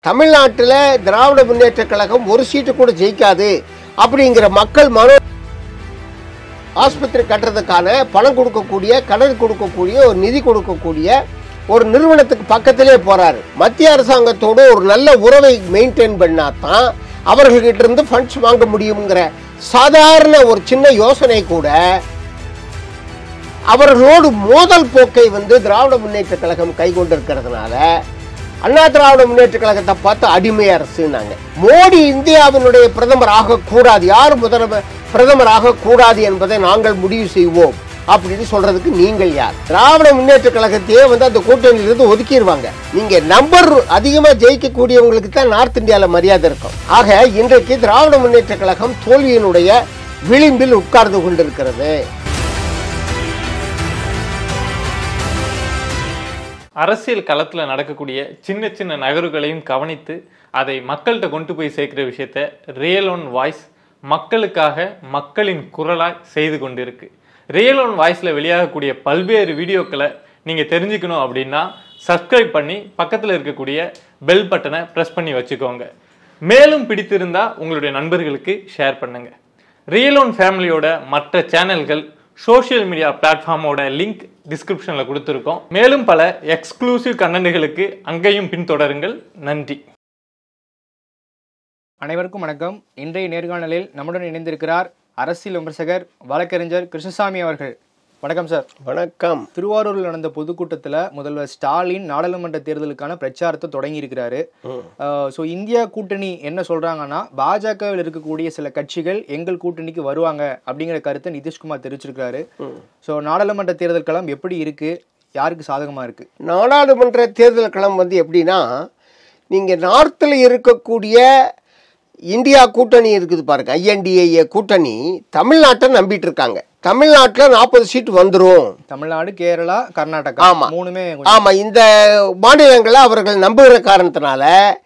தமிழ்நாட்டில் திராவிட முன்னேற்ற கழகம் ஒரு சீட்டு கூட ஜெயிக்காது அப்படிங்கிற மக்கள் மனோ ஆஸ்பத்திரி கட்டுறதுக்கான பணம் கொடுக்கக்கூடிய கடன் கொடுக்கக்கூடிய ஒரு நிதி கொடுக்கக்கூடிய ஒரு நிறுவனத்துக்கு பக்கத்திலே போறாரு மத்திய அரசாங்கத்தோடு ஒரு நல்ல உறவை மெயின்டைன் பண்ணா தான் அவர்கள்கிட்ட இருந்து ஃபண்ட்ஸ் வாங்க முடியுங்கிற சாதாரண ஒரு சின்ன யோசனை கூட அவர்களோடு மோதல் போக்கை வந்து திராவிட முன்னேற்ற கழகம் கை கொண்டிருக்கிறதுனால அண்ணா திராவிட முன்னேற்ற கழகத்தை பார்த்து அடிமை அரசுனாங்க மோடி இந்தியாவினுடைய பிரதமர் ஆகக்கூடாது யார் முதல்வர் பிரதமர் ஆகக்கூடாது என்பதை நாங்கள் முடிவு செய்வோம் அப்படின்னு சொல்றதுக்கு நீங்கள் யார் திராவிட முன்னேற்ற கழகத்தையே வந்து அந்த கூட்டணியிலிருந்து ஒதுக்கிடுவாங்க நீங்க நம்பர் அதிகமா ஜெயிக்கக்கூடியவங்களுக்கு தான் நார்த் இந்தியால மரியாதை இருக்கும் ஆக இன்றைக்கு திராவிட முன்னேற்ற கழகம் தோல்வியினுடைய விளிம்பில் உட்கார்ந்து கொண்டிருக்கிறது அரசியல் களத்தில் நடக்கக்கூடிய சின்ன சின்ன நகர்வுகளையும் கவனித்து அதை மக்கள்கிட்ட கொண்டு போய் சேர்க்கிற விஷயத்த ரியல் ஒன் வாய்ஸ் மக்களுக்காக மக்களின் குரலாய் செய்து கொண்டிருக்கு ரியல் ஒன் வாய்ஸில் வெளியாகக்கூடிய பல்வேறு வீடியோக்களை நீங்கள் தெரிஞ்சுக்கணும் அப்படின்னா சப்ஸ்கிரைப் பண்ணி பக்கத்தில் இருக்கக்கூடிய பெல் பட்டனை ப்ரெஸ் பண்ணி வச்சுக்கோங்க மேலும் பிடித்திருந்தா உங்களுடைய நண்பர்களுக்கு ஷேர் பண்ணுங்க ரியல் ஒன் ஃபேமிலியோட மற்ற சேனல்கள் சோஷியல் மீடியா பிளாட்ஃபார்மோட லிங்க் டிஸ்கிரிப்ஷனில் கொடுத்துருக்கோம் மேலும் பல எக்ஸ்க்ளூசிவ் கண்டென்ட்டுகளுக்கு அங்கேயும் பின்தொடருங்கள் நன்றி அனைவருக்கும் வணக்கம் இன்றைய நேர்காணலில் நம்முடன் இணைந்திருக்கிறார் அரசியல் விமர்சகர் வழக்கறிஞர் கிருஷ்ணசாமி அவர்கள் வணக்கம் சார் வணக்கம் திருவாரூரில் நடந்த பொதுக்கூட்டத்தில் முதல்வர் ஸ்டாலின் நாடாளுமன்ற தேர்தலுக்கான பிரச்சாரத்தை தொடங்கி இருக்கிறாரு ஸோ இந்தியா கூட்டணி என்ன சொல்றாங்கன்னா பாஜகவில் இருக்கக்கூடிய சில கட்சிகள் எங்கள் கூட்டணிக்கு வருவாங்க அப்படிங்கிற கருத்தை நிதிஷ்குமார் தெரிவிச்சிருக்காரு ஸோ நாடாளுமன்ற தேர்தல் களம் எப்படி இருக்கு யாருக்கு சாதகமா இருக்கு நாடாளுமன்ற தேர்தல் களம் வந்து எப்படின்னா நீங்கள் நார்த்தில் இருக்கக்கூடிய இந்தியா கூட்டணி இருக்குது பாருங்க ஐஎன்டிஏ கூட்டணி தமிழ்நாட்டை நம்பிட்டு இருக்காங்க தமிழ்நாட்டில் நாற்பது சீட் வந்துடும் தமிழ்நாடு கேரளா கர்நாடகா ஆமா. மூணுமே கொஞ்சம் ஆமாம் இந்த மாநிலங்களை அவர்கள் நம்புகிற காரணத்தினால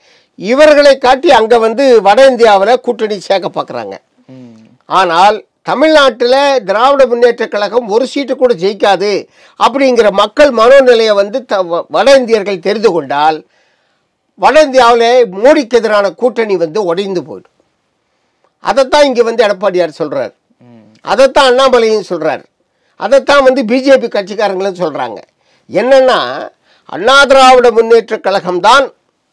இவர்களை காட்டி அங்கே வந்து வட இந்தியாவில் கூட்டணி சேர்க்க பார்க்குறாங்க ம். ஆனால் தமிழ்நாட்டில் திராவிட முன்னேற்ற கழகம் ஒரு சீட்டு கூட ஜெயிக்காது அப்படிங்கிற மக்கள் மனோநிலையை வந்து த வ- வட இந்தியர்கள் தெரிந்து கொண்டால் வட இந்தியாவில் மோடிக்கு எதிரான கூட்டணி வந்து உடைந்து போயிடும் அதைத்தான் இங்கே வந்து எடப்பாடியார் சொல்கிறார் அதைத்தான் அண்ணாமலையும் சொல்கிறார் அதைத்தான் வந்து பிஜேபி கட்சிக்காரங்களும் சொல்கிறாங்க என்னன்னா அண்ணா திராவிட முன்னேற்ற கழகம் தான்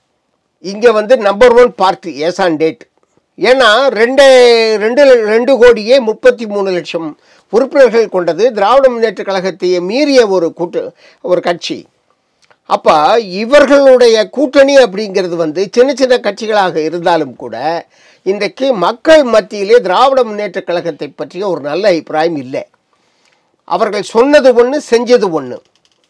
இங்கே வந்து number one party as on date ஏன்னா ரெண்டு ரெண்டு ரெண்டு கோடியே முப்பத்தி மூணு லட்சம் உறுப்பினர்கள் கொண்டது திராவிட முன்னேற்ற கழகத்தையே மீறிய ஒரு கூட்டு ஒரு கட்சி அப்போ இவர்களுடைய கூட்டணி அப்படிங்கிறது வந்து சின்ன சின்ன கட்சிகளாக இருந்தாலும் கூட இன்றைக்கு மக்கள் மத்தியிலே திராவிட முன்னேற்ற கழகத்தை பற்றிய ஒரு நல்ல அபிப்பிராயம் இல்லை அவர்கள் சொன்னது ஒன்று செஞ்சது ஒன்று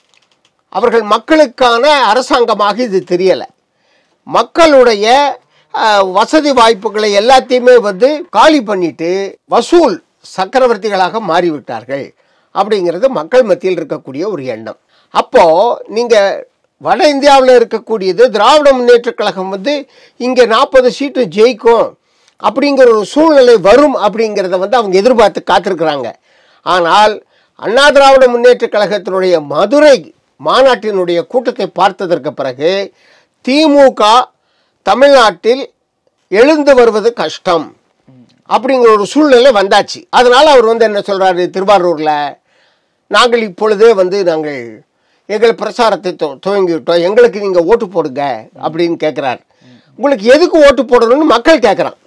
அவர்கள் மக்களுக்கான அரசாங்கமாக இது தெரியலை மக்களுடைய அஹ், வசதி வாய்ப்புகளை எல்லாத்தையுமே வந்து காலி பண்ணிட்டு வசூல் சக்கரவர்த்திகளாக மாறிவிட்டார்கள் அப்படிங்கிறது மக்கள் மத்தியில் இருக்கக்கூடிய ஒரு எண்ணம் அப்போ நீங்க வட இந்தியாவில் இருக்கக்கூடியது திராவிட முன்னேற்ற கழகம் வந்து இங்கே நாற்பது சீட்டு ஜெயிக்கும் அப்படிங்கிற ஒரு சூழ்நிலை வரும் அப்படிங்கிறத வந்து அவங்க எதிர்பார்த்து காத்திருக்கிறாங்க ஆனால் அண்ணா திராவிட முன்னேற்ற கழகத்தினுடைய மதுரை மாநாட்டினுடைய கூட்டத்தை பார்த்ததற்கு பிறகு திமுக தமிழ்நாட்டில் எழுந்து வருவது கஷ்டம் அப்படிங்கிற ஒரு சூழ்நிலை வந்தாச்சு அதனால அவர் வந்து என்ன சொல்றாரு திருவாரூர்ல நாங்கள் இப்பொழுதே வந்து நாங்கள் எங்கள் பிரச்சாரத்தை துவ- துவங்கிவிட்டோம் எங்களுக்கு நீங்க ஓட்டு போடுங்க அப்படின்னு கேட்கிறார் உங்களுக்கு எதுக்கு ஓட்டு போடணும்னு மக்கள் கேட்குறான்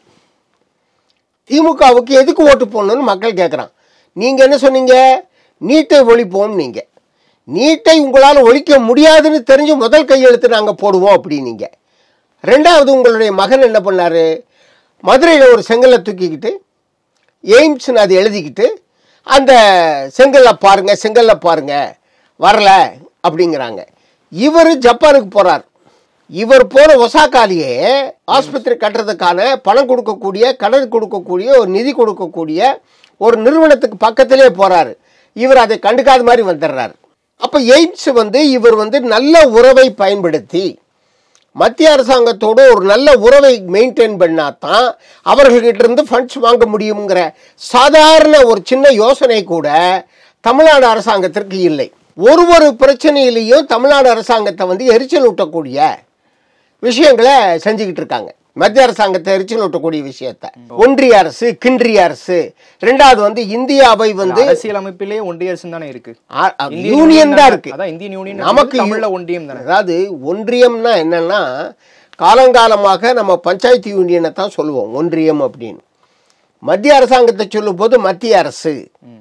திமுகவுக்கு எதுக்கு ஓட்டு போடணும்னு மக்கள் கேட்குறான் நீங்கள் என்ன சொன்னீங்க நீட்டை ஒழிப்போம் நீங்கள் நீட்டை உங்களால் ஒழிக்க முடியாதுன்னு தெரிஞ்சு முதல் கையெழுத்து நாங்கள் போடுவோம் அப்படின்னீங்க ரெண்டாவது உங்களுடைய மகன் என்ன பண்ணாரு மதுரையில் ஒரு செங்கலை தூக்கிக்கிட்டு எய்ம்ஸ்னு அதை எழுதிக்கிட்டு அந்த செங்கல்ல பாருங்க செங்கல்ல பாருங்க வரல அப்படிங்கிறாங்க இவர் ஜப்பானுக்கு போறார் இவர் போன ஒசாக்காலேயே ஆஸ்பத்திரி கட்டுறதுக்கான பணம் கொடுக்கக்கூடிய கடன் கொடுக்கக்கூடிய ஒரு நிதி கொடுக்கக்கூடிய ஒரு நிறுவனத்துக்கு பக்கத்திலே போறாரு இவர் அதை கண்டுக்காத மாதிரி வந்துடுறாரு அப்போ எய்ம்ஸ் வந்து இவர் வந்து நல்ல உறவை பயன்படுத்தி மத்திய அரசாங்கத்தோடு ஒரு நல்ல உறவை மெயின்டைன் பண்ணா தான் அவர்கள்கிட்ட இருந்து ஃபண்ட்ஸ் வாங்க முடியுங்கிற சாதாரண ஒரு சின்ன யோசனை கூட தமிழ்நாடு அரசாங்கத்திற்கு இல்லை ஒரு ஒரு பிரச்சனையிலையும் தமிழ்நாடு அரசாங்கத்தை வந்து எரிச்சல் ஊட்டக்கூடிய விஷயங்களை செஞ்சுக்கிட்டு இருக்காங்க மத்திய அரசாங்கத்தை எரிச்சல் ஊட்டக்கூடிய விஷயத்த ஒன்றிய அரசு கின்றிய அரசு ரெண்டாவது வந்து இந்தியாவை வந்து அரசியல் அமைப்பிலே ஒன்றிய அரசு தானே இருக்கு ஆ- ஆ- இந்தியன் யூனியன் தான் இருக்கு அதான் இந்தியன் யூனியன் நமக்கு நமக்கு தமிழ்ல ஒன்றியம் தானே அதாவது ஒன்றியம்னா என்னன்னா காலங்காலமாக நம்ம பஞ்சாயத்து யூனியனை தான் சொல்லுவோம் ஒன்றியம் அப்படின்னு மத்திய அரசாங்கத்தை சொல்லும்போது மத்திய அரசு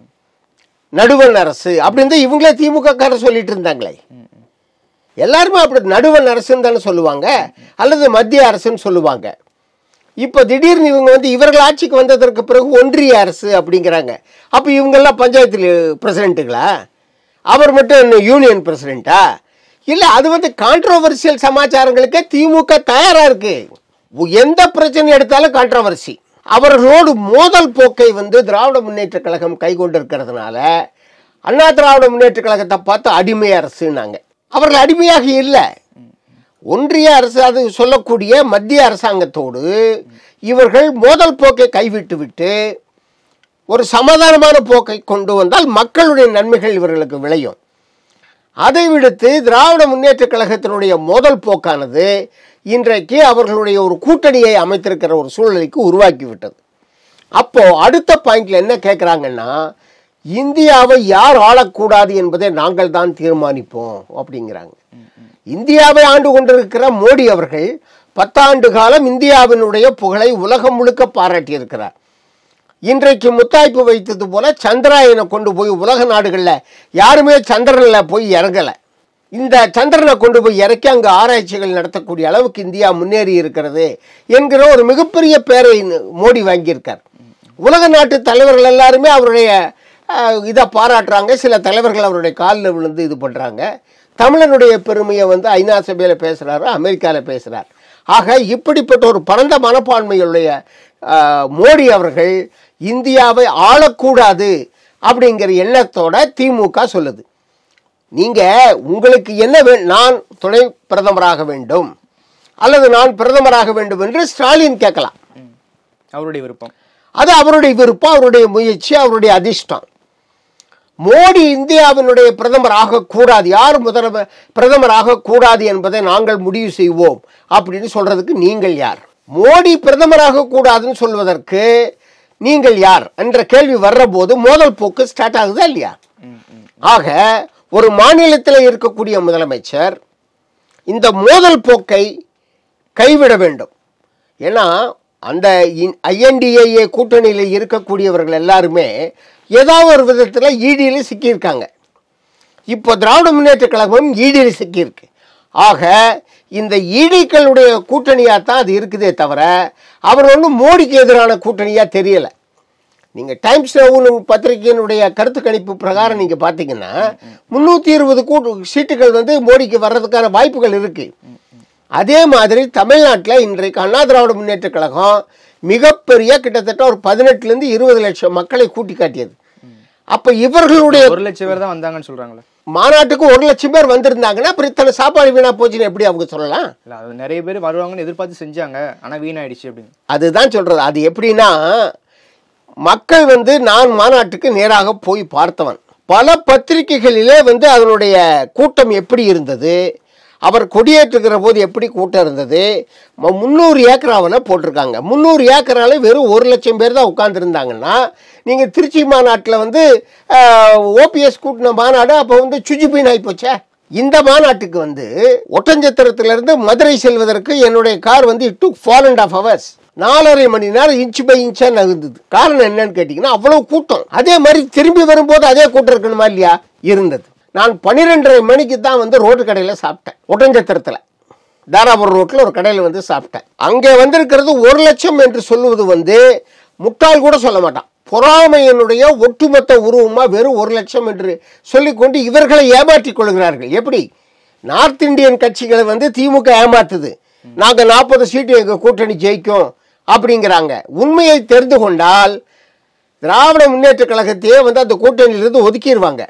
நடுவண் அரசு அப்படின்னு தான் இவங்களே திமுக காரர் சொல்லிட்டு இருந்தாங்களே எல்லாருமே அப்படி நடுவண் அரசுன்னு தானே சொல்லுவாங்க அல்லது மத்திய அரசுன்னு சொல்லுவாங்க இப்போ திடீர்னு இவங்க வந்து இவர்கள் ஆட்சிக்கு வந்ததற்கு பிறகு ஒன்றிய அரசு அப்படிங்கிறாங்க அப்போ இவங்கெல்லாம் பஞ்சாயத்து பிரசிடென்ட்டுகளா அவர் மட்டும் என்ன யூனியன் பிரசிடென்ட்டா இல்லை அது வந்து கான்ட்ரோவர்சியல் சமாச்சாரங்களுக்கே திமுக தயாராக இருக்கு எந்த பிரச்சனை எடுத்தாலும் கான்ட்ரோவர்சி அவர்களோடு மோதல் போக்கை வந்து திராவிட முன்னேற்ற கழகம் கைகொண்டிருக்கிறதுனால அண்ணா திராவிட முன்னேற்ற கழகத்தை பார்த்து அடிமை அரசுன்னாங்க அவர்கள் அடிமையாக இல்லை ஒன்றிய அரசு அது சொல்லக்கூடிய மத்திய அரசாங்கத்தோடு இவர்கள் மோதல் போக்கை கைவிட்டு விட்டு ஒரு சமாதானமான போக்கை கொண்டு வந்தால் மக்களுடைய நன்மைகள் இவர்களுக்கு விளையும் அதை விடுத்து திராவிட முன்னேற்ற கழகத்தினுடைய மோதல் போக்கானது இன்றைக்கு அவர்களுடைய ஒரு கூட்டணியை அமைத்திருக்கிற ஒரு சூழ்நிலைக்கு உருவாக்கி விட்டது அப்போ அடுத்த பாயிண்ட்ல என்ன கேட்குறாங்கன்னா இந்தியாவை யார் ஆளக்கூடாது என்பதை நாங்கள் தான் தீர்மானிப்போம் அப்படிங்கிறாங்க இந்தியாவை ஆண்டு கொண்டிருக்கிற மோடி அவர்கள் பத்தாண்டு காலம் இந்தியாவினுடைய புகழை உலகம் முழுக்க பாராட்டியிருக்கிறார் இன்றைக்கு முத்தாய்ப்பு வைத்தது போல சந்திராயனை கொண்டு போய் உலக நாடுகளில் யாருமே சந்திரனில் போய் இறங்கலை இந்த சந்திரனை கொண்டு போய் இறக்கி அங்கு ஆராய்ச்சிகள் நடத்தக்கூடிய அளவுக்கு இந்தியா முன்னேறி இருக்கிறது என்கிற ஒரு மிகப்பெரிய பேரை மோடி வாங்கியிருக்கார் உலக நாட்டு தலைவர்கள் எல்லாருமே அவருடைய அஹ், இதை பாராட்டுறாங்க சில தலைவர்கள் அவருடைய காலில் விழுந்து இது பண்ணுறாங்க தமிழனுடைய பெருமையை வந்து ஐநா சபையில் பேசுகிறாரு அமெரிக்காவில் பேசுகிறார் ஆக இப்படிப்பட்ட ஒரு பரந்த மனப்பான்மையுடைய அஹ், மோடி அவர்கள் இந்தியாவை ஆளக்கூடாது அப்படிங்கிற எண்ணத்தோட திமுக சொல்லுது நீங்க உங்களுக்கு என்ன வே நான் துணை பிரதமராக வேண்டும் அல்லது நான் பிரதமராக வேண்டும் என்று ஸ்டாலின் கேட்கலாம் அவருடைய விருப்பம் அது அவருடைய விருப்பம் அவருடைய முயற்சி அவருடைய அதிர்ஷ்டம் மோடி இந்தியாவினுடைய பிரதமர் ஆகக்கூடாது யார் முதல்வர் பிரதமர் ஆகக்கூடாது என்பதை நாங்கள் முடிவு செய்வோம் அப்படின்னு சொல்றதுக்கு நீங்கள் யார் மோடி பிரதமராக கூடாதுன்னு சொல்வதற்கு நீங்கள் யார் என்ற கேள்வி வர்ற போது மோதல் போக்கு ஸ்டார்ட் ஆகுதா இல்லையா ஆக ஒரு மாநிலத்தில் இருக்கக்கூடிய முதலமைச்சர் இந்த மோதல் போக்கை கைவிட வேண்டும் ஏன்னா அந்த ஐஎன்டிஏஏ கூட்டணியில் இருக்கக்கூடியவர்கள் எல்லாருமே ஏதாவது ஒரு விதத்தில் ஈடியில் சிக்கியிருக்காங்க இப்போ திராவிட முன்னேற்ற கழகம் ஈடியில் சிக்கியிருக்கு ஆக இந்த ஈடிக்களுடைய கூட்டணியாக தான் அது இருக்குதே தவிர அவர் ஒன்றும் மோடிக்கு எதிரான கூட்டணியாக தெரியலை நீங்கள் டைம்ஸ் நவுன்னு பத்திரிகையினுடைய கருத்து கணிப்பு பிரகாரம் நீங்கள் பார்த்தீங்கன்னா முந்நூற்றி இருபது கூட்டு சீட்டுகள் வந்து மோடிக்கு வர்றதுக்கான வாய்ப்புகள் இருக்குது அதே மாதிரி தமிழ்நாட்டில் இன்றைக்கு அண்ணா திராவிட முன்னேற்ற கழகம் மிகப்பெரிய கிட்டத்தட்ட ஒரு பதினெட்டுலேருந்து இருபது லட்சம் மக்களை கூட்டி காட்டியது அப்போ இவர்களுடைய ஒரு லட்சம் பேர் தான் வந்தாங்கன்னு சொல்றாங்களே மாநாட்டுக்கு ஒரு லட்சம் பேர் வந்திருந்தாங்கன்னா அப்புறம் இத்தனை சாப்பாடு வீணா போச்சுன்னு எப்படி அவங்க சொல்லலாம் இல்ல அது நிறைய பேர் வருவாங்கன்னு எதிர்பார்த்து செஞ்சாங்க ஆனா வீணாயிடுச்சு அப்படின்னு அதுதான் சொல்றது அது எப்படின்னா மக்கள் வந்து நான் மாநாட்டுக்கு நேராக போய் பார்த்தவன் பல பத்திரிகைகளிலே வந்து அதனுடைய கூட்டம் எப்படி இருந்தது அவர் கொடியேற்றுகிற போது எப்படி கூட்டம் இருந்தது ம- முந்நூறு ஏக்கராவில் போட்டிருக்காங்க முந்நூறு ஏக்கரால வெறும் ஒரு லட்சம் பேர் தான் உட்காந்துருந்தாங்கன்னா நீங்கள் திருச்சி மாநாட்டில் வந்து ஓபிஎஸ் கூட்டின மாநாடு அப்போ வந்து சுஜிபின் ஆகிப்போச்சே இந்த மாநாட்டுக்கு வந்து ஒட்டஞ்சத்திரத்திலிருந்து மதுரை செல்வதற்கு என்னுடைய கார் வந்து it took four and half hours நாலரை மணி நேரம் இன்ச் பை இன்ச்சா நகர்ந்தது காரணம் என்னன்னு கேட்டிங்கன்னா அவ்வளவு கூட்டம் அதே மாதிரி திரும்பி வரும்போது அதே கூட்டம் இருக்கணுமா இல்லையா இருந்தது நான் பன்னிரெண்டரை மணிக்கு தான் வந்து ரோட்டு கடையில் சாப்பிட்டேன் ஒட்டஞ்சத்திரத்தில் தாராபுரம் ரோட்டில் ஒரு கடையில் வந்து சாப்பிட்டேன் அங்கே வந்திருக்கிறது ஒரு லட்சம் என்று சொல்லுவது வந்து முட்டாள் கூட சொல்ல மாட்டான் பொறாமையினுடைய ஒட்டுமொத்த உருவமா வெறும் ஒரு லட்சம் என்று சொல்லிக்கொண்டு இவர்களை ஏமாற்றிக் கொள்கிறார்கள் எப்படி நார்த் இந்தியன் கட்சிகளை வந்து திமுக ஏமாத்துது நாங்க நாற்பது சீட்டு எங்க கூட்டணி ஜெயிக்கும் அப்படிங்கிறாங்க உண்மையை தெரிந்து கொண்டால் திராவிட முன்னேற்ற கழகத்தையே வந்து அந்த கூட்டணியிலிருந்து ஒதுக்கிடுவாங்க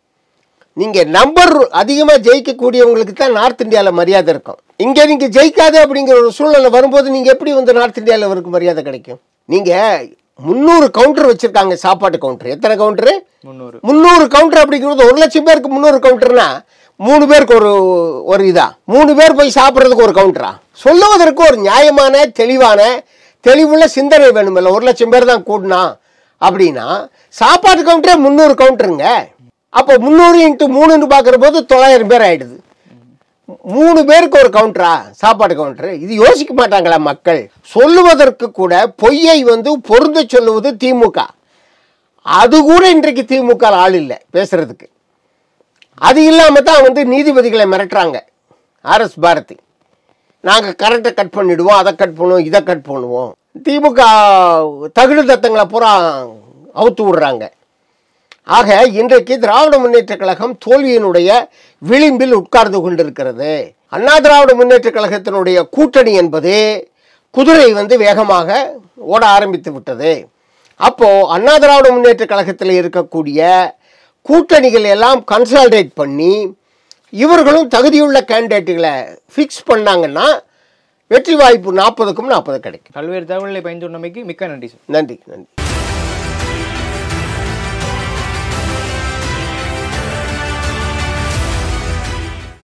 நீங்க நம்பர் அதிகமா ஜெயிக்கக்கூடியவங்களுக்கு தான் நார்த் இந்தியாவில் மரியாதை இருக்கும் இங்க நீங்க ஜெயிக்காது அப்படிங்கிற ஒரு சூழ்நிலை வரும்போது நீங்க எப்படி வந்து நார்த் இந்தியாவில் அவருக்கு மரியாதை கிடைக்கும் நீங்க முந்நூறு கவுண்டர் வச்சிருக்காங்க சாப்பாட்டு கவுண்டர் எத்தனை கவுண்டரு முந்நூறு முந்நூறு கவுண்டர் அப்படிங்கிறது ஒரு லட்சம் பேருக்கு முந்நூறு கவுண்டர்னா மூணு பேருக்கு ஒரு ஒரு இதா மூணு பேர் போய் சாப்பிட்றதுக்கு ஒரு கவுண்டரா சொல்லுவதற்கு ஒரு நியாயமான தெளிவான தெளிவுள்ள சிந்தனை வேணுமில்ல ஒரு லட்சம் பேர் தான் கூடனா அப்படின்னா சாப்பாட்டு கவுண்டரே முந்நூறு கவுண்டருங்க அப்போ முந்நூறு இன்ட்டு மூணுன்னு பார்க்குற போது தொள்ளாயிரம் பேர் ஆயிடுது மூணு பேருக்கு ஒரு கவுண்டரா சாப்பாடு கவுண்டர் இது யோசிக்க மாட்டாங்களா மக்கள் சொல்லுவதற்கு கூட பொய்யை வந்து பொருந்த சொல்லுவது திமுக அது கூட இன்றைக்கு திமுக ல ஆள் இல்லை பேசுறதுக்கு அது இல்லாம தான் வந்து நீதிபதிகளை மிரட்டுறாங்க ஆர்எஸ் பாரதி நாங்கள் கரண்ட்டை கட் பண்ணிடுவோம் அதை கட் பண்ணுவோம் இதை கட் பண்ணுவோம் திமுக தகுடு தத்தங்களை பூரா அவுத்து விடுறாங்க ஆக இன்றைக்கு திராவிட முன்னேற்ற கழகம் தோல்வியினுடைய விளிம்பில் உட்கார்ந்து கொண்டிருக்கிறது அண்ணா திராவிட முன்னேற்ற கழகத்தினுடைய கூட்டணி என்பது குதிரை வந்து வேகமாக ஓட ஆரம்பித்து விட்டது அப்போ அண்ணா திராவிட முன்னேற்ற கழகத்தில் இருக்கக்கூடிய கூட்டணிகள் எல்லாம் கன்சால்டேட் பண்ணி இவர்களும் தகுதியுள்ள கேண்டிடேட்டுகளை ஃபிக்ஸ் பண்ணாங்கன்னா வெற்றி வாய்ப்பு நாற்பதுக்கும் நாற்பது கிடைக்கும் பல்வேறு தகவல்களை பயந்துள்ளமைக்கு மிக்க நன்றி சார் நன்றி நன்றி